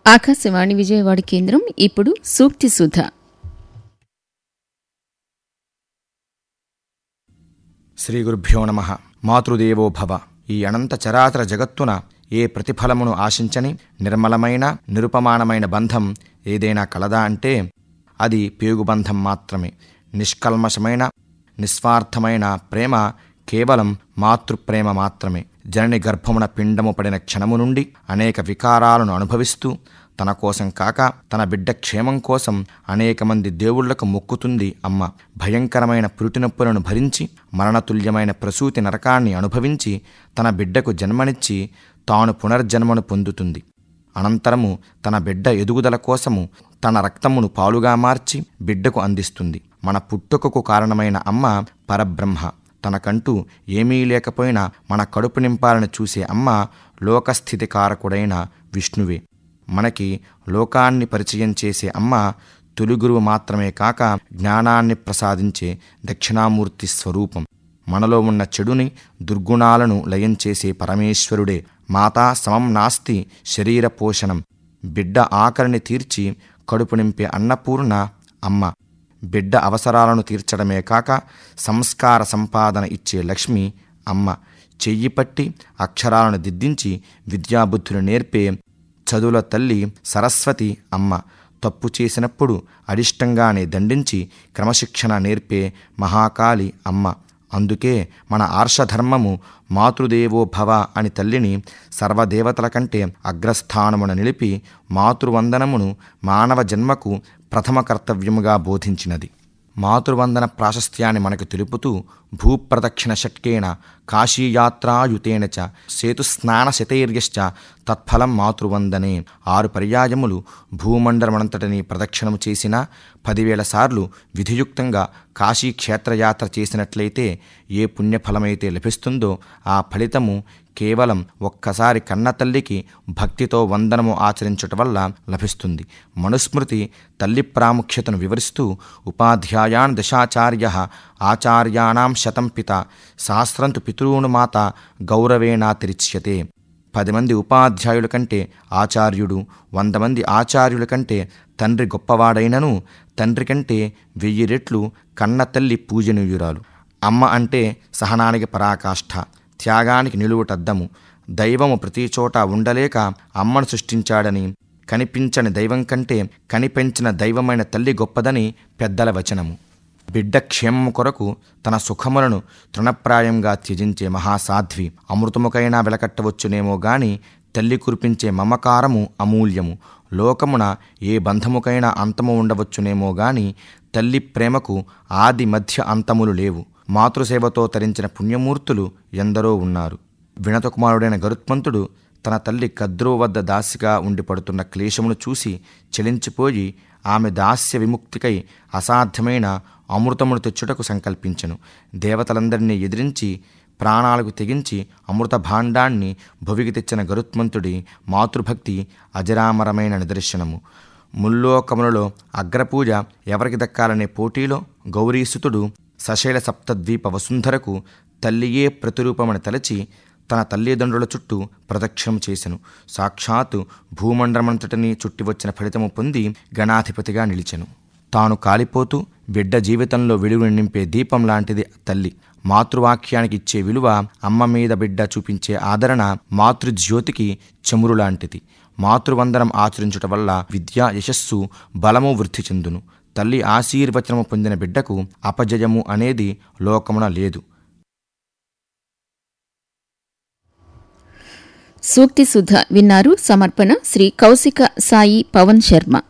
ఆకాశవాణి విజయవాడ కేంద్రం ఇప్పుడు సూక్తి సుధ శ్రీ గురుభ్యో నమ మాతృదేవో భవ ఈ అనంత చరాచర జగత్తున ఏ ప్రతిఫలమును ఆశించని నిర్మలమైన నిరుపమానమైన బంధం ఏదైనా కలదా అంటే అది పేగుబంధం మాత్రమే నిష్కల్మషమైన నిస్వార్థమైన ప్రేమ కేవలం మాతృప్రేమ మాత్రమే జనని గర్భమున పిండము పడిన క్షణము నుండి అనేక వికారాలను అనుభవిస్తూ తన కోసం కాక తన బిడ్డ క్షేమం కోసం అనేక మంది దేవుళ్లకు మొక్కుతుంది అమ్మ భయంకరమైన పురిటినొప్పులను భరించి మరణతుల్యమైన ప్రసూతి నరకాన్ని అనుభవించి తన బిడ్డకు జన్మనిచ్చి తాను పునర్జన్మను పొందుతుంది అనంతరము తన బిడ్డ ఎదుగుదల కోసము తన రక్తమును పాలుగా మార్చి బిడ్డకు అందిస్తుంది మన పుట్టుకకు కారణమైన అమ్మ పరబ్రహ్మ తనకంటూ ఏమీ లేకపోయినా మన కడుపు నింపాలని చూసే అమ్మ లోకస్థితి కారకుడైన విష్ణువే మనకి లోకాన్ని పరిచయం చేసే అమ్మ తొలిగురువు మాత్రమే కాక జ్ఞానాన్ని ప్రసాదించే దక్షిణామూర్తి స్వరూపం మనలో ఉన్న చెడుని దుర్గుణాలను లయం చేసే పరమేశ్వరుడే మాతా సమం నాస్తి శరీర పోషణం బిడ్డ ఆకలిని తీర్చి కడుపు నింపే అన్నపూర్ణ అమ్మ బిడ్డ అవసరాలను తీర్చడమే కాక సంస్కార సంపాదన ఇచ్చే లక్ష్మి అమ్మ చెయ్యి పట్టి అక్షరాలను దిద్దించి విద్యాబుద్ధులు నేర్పే చదువుల తల్లి సరస్వతి అమ్మ తప్పు చేసినప్పుడు అడిష్టంగానే దండించి క్రమశిక్షణ నేర్పే మహాకాళి అమ్మ అందుకే మన ఆర్షధర్మము మాతృదేవో భవ అని తల్లిని సర్వదేవతల కంటే అగ్రస్థానమున నిలిపి మాతృవందనమును మానవ జన్మకు ప్రథమ కర్తవ్యముగా బోధించినది మాతృవందన ప్రాశస్త్యాన్ని మనకు తెలుపుతూ భూప్రదక్షిణ షట్కేన కాశీయాత్రాయుతేన చ సేతుస్నానశతైర్యశ్చ తత్ఫలం మాతృవందనే ఆరు పర్యాయములు భూమండలమనంతటిని ప్రదక్షిణము చేసినా పదివేల సార్లు విధియుక్తంగా కాశీ క్షేత్రయాత్ర చేసినట్లయితే ఏ పుణ్యఫలమైతే లభిస్తుందో ఆ ఫలితము కేవలం ఒక్కసారి కన్నతల్లికి భక్తితో వందనము ఆచరించటం వల్ల లభిస్తుంది మనుస్మృతి తల్లి ప్రాముఖ్యతను వివరిస్తూ ఉపాధ్యాయాన్ దశాచార్య ఆచార్యాణం శతం పిత సహస్రంతు పితృను మాత గౌరవేణాతిరిచ్యతే పది మంది ఉపాధ్యాయుల కంటే ఆచార్యుడు వంద మంది ఆచార్యుల కంటే తండ్రి గొప్పవాడైనను తండ్రి కంటే వెయ్యి రెట్లు కన్న తల్లి పూజనీయురాలు అమ్మ అంటే సహనానికి పరాకాష్ఠ త్యాగానికి నిలువుటద్దము దైవము ప్రతి చోట ఉండలేక అమ్మను సృష్టించాడని కనిపించని దైవం కంటే కనిపెంచిన దైవమైన తల్లి గొప్పదని పెద్దల వచనము బిడ్డ క్షేమం కొరకు తన సుఖములను తృణప్రాయంగా త్యజించే మహాసాధ్వి అమృతముకైనా వెలకట్టవచ్చునేమో గాని తల్లి కురిపించే మమకారము అమూల్యము లోకమున ఏ బంధముకైనా అంతము ఉండవచ్చునేమో గాని తల్లి ప్రేమకు ఆది మధ్య అంతములు లేవు మాతృసేవతో తరించిన పుణ్యమూర్తులు ఎందరో ఉన్నారు వినతకుమారుడైన గరుత్మంతుడు తన తల్లి కద్రో వద్ద దాసిగా ఉండి పడుతున్న క్లేశమును చూసి చెలించిపోయి ఆమె దాస్య విముక్తికై అసాధ్యమైన అమృతమును తెచ్చుటకు సంకల్పించెను దేవతలందరినీ ఎదిరించి ప్రాణాలకు తెగించి అమృత భాండాన్ని భువికి తెచ్చిన గరుత్మంతుడి మాతృభక్తి అజరామరమైన నిదర్శనము ముల్లోకములలో అగ్రపూజ ఎవరికి దక్కాలనే పోటీలో గౌరీసుతుడు సశైల సప్తద్వీప వసుంధరకు తల్లియే ప్రతిరూపమని తలచి తన తల్లిదండ్రుల చుట్టూ ప్రదక్షిణం చేసెను సాక్షాత్తు భూమండలమంతటిని చుట్టి వచ్చిన ఫలితము పొంది గణాధిపతిగా నిలిచెను తాను కాలిపోతూ బిడ్డ జీవితంలో వెలుగుని నింపే దీపం లాంటిది తల్లి మాతృవాక్యానికి ఇచ్చే విలువ అమ్మ మీద బిడ్డ చూపించే ఆదరణ మాతృజ్యోతికి చెమురు లాంటిది మాతృవందనం ఆచరించుట వల్ల విద్య యశస్సు బలము వృద్ధి చెందును తల్లి ఆశీర్వచనము పొందిన బిడ్డకు అపజయము అనేది లోకమున లేదు సూక్తి సుధ విన్నారు సమర్పణ శ్రీ కౌశిక సాయి పవన్ శర్మ